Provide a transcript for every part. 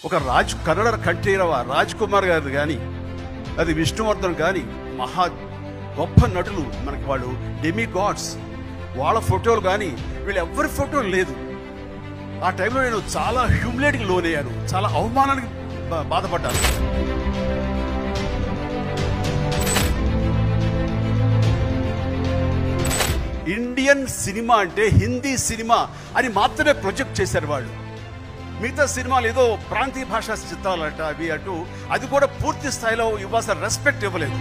ఒక రాజ్ కన్నడ కంఠీరవ రాజ్ కుమార్ గారిది కానీ అది విష్ణువర్ధన్ కానీ మహా గొప్ప నటులు మనకి వాళ్ళు డెమి గాడ్స్ వాళ్ళ ఫోటోలు కానీ వీళ్ళు ఎవరి ఫోటోలు లేదు ఆ టైంలో నేను చాలా హ్యూమిలేట్కి లోనయ్యాను చాలా అవమానానికి బా- బాధపడ్డాను ఇండియన్ సినిమా అంటే హిందీ సినిమా అని మాత్రమే ప్రొజెక్ట్ చేశారు వాళ్ళు మిగతా సినిమాలు ఏదో ప్రాంతీయ భాషా చిత్రాలట అవి అటు అది కూడా పూర్తి స్థాయిలో ఇవ్వాల్సిన రెస్పెక్ట్ ఇవ్వలేదు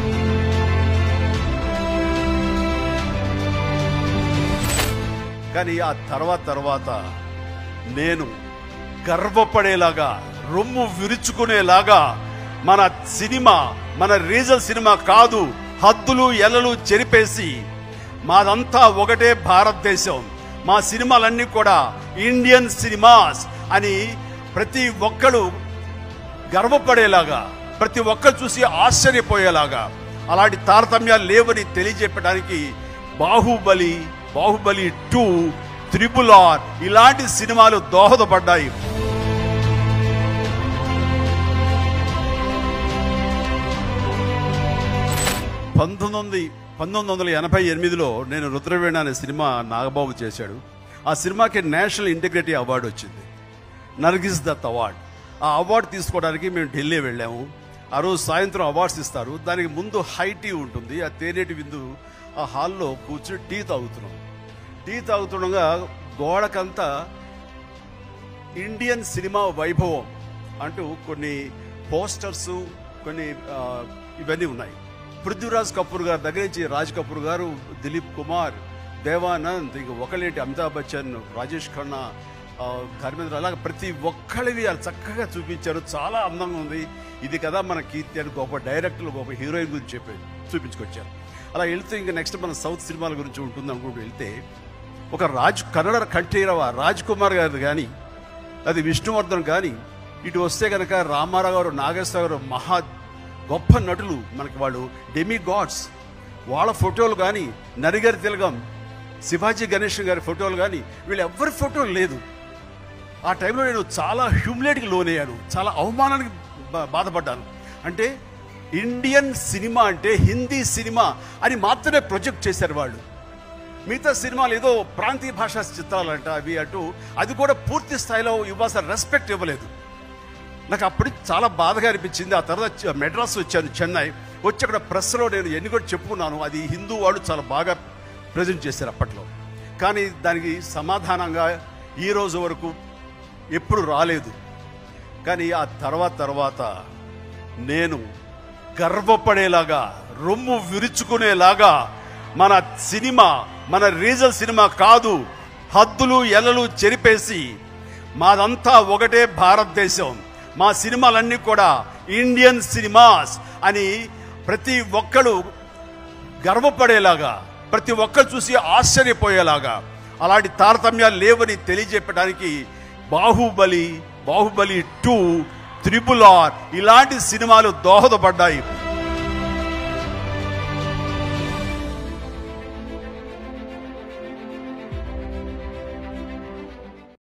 కానీ ఆ తర్వాత తర్వాత నేను గర్వపడేలాగా రొమ్ము విరుచుకునేలాగా మన సినిమా మన రీజల్ సినిమా కాదు హద్దులు ఎల్లలు చెరిపేసి మాదంతా ఒకటే భారతదేశం మా సినిమాలన్నీ కూడా ఇండియన్ సినిమాస్ అని ప్రతి ఒక్కడు గర్వపడేలాగా ప్రతి ఒక్కరు చూసి ఆశ్చర్యపోయేలాగా అలాంటి తారతమ్యాలు లేవని తెలియజెప్పడానికి Baahubali Baahubali two triple R ఇలాంటి సినిమాలు దోహదపడ్డాయి పంతొమ్మిది వందల పంతొమ్మిది వందల ఎనభై ఎనిమిదిలో నేను రుద్రవీణ అనే సినిమా నాగబాబు చేశాడు ఆ సినిమాకి నేషనల్ ఇంటిగ్రిటీ అవార్డు వచ్చింది నర్గిస్ దత్ అవార్డ్ ఆ అవార్డు తీసుకోవడానికి మేము ఢిల్లీ వెళ్ళాము ఆ రోజు సాయంత్రం అవార్డ్స్ ఇస్తారు దానికి ముందు హై టీ ఉంటుంది ఆ తేనెటి విందు ఆ హాల్లో కూర్చుని టీ తాగుతున్నాం టీ తాగుతుండగా గోడకంతా ఇండియన్ సినిమా వైభవం అంటూ కొన్ని పోస్టర్స్ కొన్ని ఆ, ఇవన్నీ ఉన్నాయి పృథ్వీరాజ్ కపూర్ గారి దగ్గర నుంచి రాజ్ కపూర్ గారు దిలీప్ కుమార్ దేవానంద్ ఇంక ఒకళ్ళేంటి అమితాబ్ బచ్చన్ రాజేష్ ఖన్నా ఆ, ధర్మేంద్ర అలాగే ప్రతి ఒక్కళ్ళవి వాళ్ళు చక్కగా చూపించారు చాలా అందంగా ఉంది ఇది కదా మన కీర్తి అని గొప్ప డైరెక్టర్లు గొప్ప హీరోయిన్ గురించి చెప్పి చూపించుకొచ్చారు అలా వెళ్తే ఇంకా నెక్స్ట్ మన సౌత్ సినిమాల గురించి ఉంటుంది అనుకుంటూ వెళ్తే ఒక రాజ్ కన్నడ కంఠీరవ రాజ్ కుమార్ గారిది కానీ అది విష్ణువర్ధన్ కానీ ఇటు వస్తే కనుక రామారావు గారు నాగేశ్వర గారు మహా గొప్ప నటులు మనకి వాళ్ళు డెమి గాడ్స్ వాళ్ళ ఫోటోలు కానీ నరిగారి తిలగం శివాజీ గణేష్ గారి ఫోటోలు కానీ వీళ్ళు ఎవరి ఫోటోలు లేదు ఆ టైంలో నేను చాలా హ్యూమిలేట్కి లోనయ్యాను చాలా అవమానానికి బా- బాధపడ్డాను అంటే ఇండియన్ సినిమా అంటే హిందీ సినిమా అని మాత్రమే ప్రొజెక్ట్ చేశారు వాళ్ళు మిగతా సినిమాలు ఏదో ప్రాంతీయ భాషా చిత్రాలంట అవి అటు అది కూడా పూర్తి స్థాయిలో ఇవ్వాల్సిన రెస్పెక్ట్ ఇవ్వలేదు నాకు అప్పుడు చాలా బాధగా అనిపించింది ఆ తర్వాత చ- మెడ్రాస్ వచ్చాను చెన్నై వచ్చి అక్కడ ప్రెస్లో నేను ఎన్ని కూడా చెప్పుకున్నాను అది హిందూ వాళ్ళు చాలా బాగా ప్రజెంట్ చేశారు అప్పట్లో కానీ దానికి సమాధానంగా ఈ రోజు వరకు ఎప్పుడు రాలేదు కానీ ఆ తర్వాత తర్వాత నేను గర్వపడేలాగా రొమ్ము విరుచుకునేలాగా మన సినిమా మన రీజల్ సినిమా కాదు హద్దులు ఎల్లలు చెరిపేసి మాదంతా ఒకటే భారతదేశం మా సినిమాలన్నీ కూడా ఇండియన్ సినిమాస్ అని ప్రతి ఒక్కడు గర్వపడేలాగా ప్రతి ఒక్కరు చూసి ఆశ్చర్యపోయేలాగా అలాంటి తారతమ్యాలు లేవని తెలియజెప్పడానికి Baahubali Baahubali two triple R ఇలాంటి సినిమాలు దోహదపడ్డాయి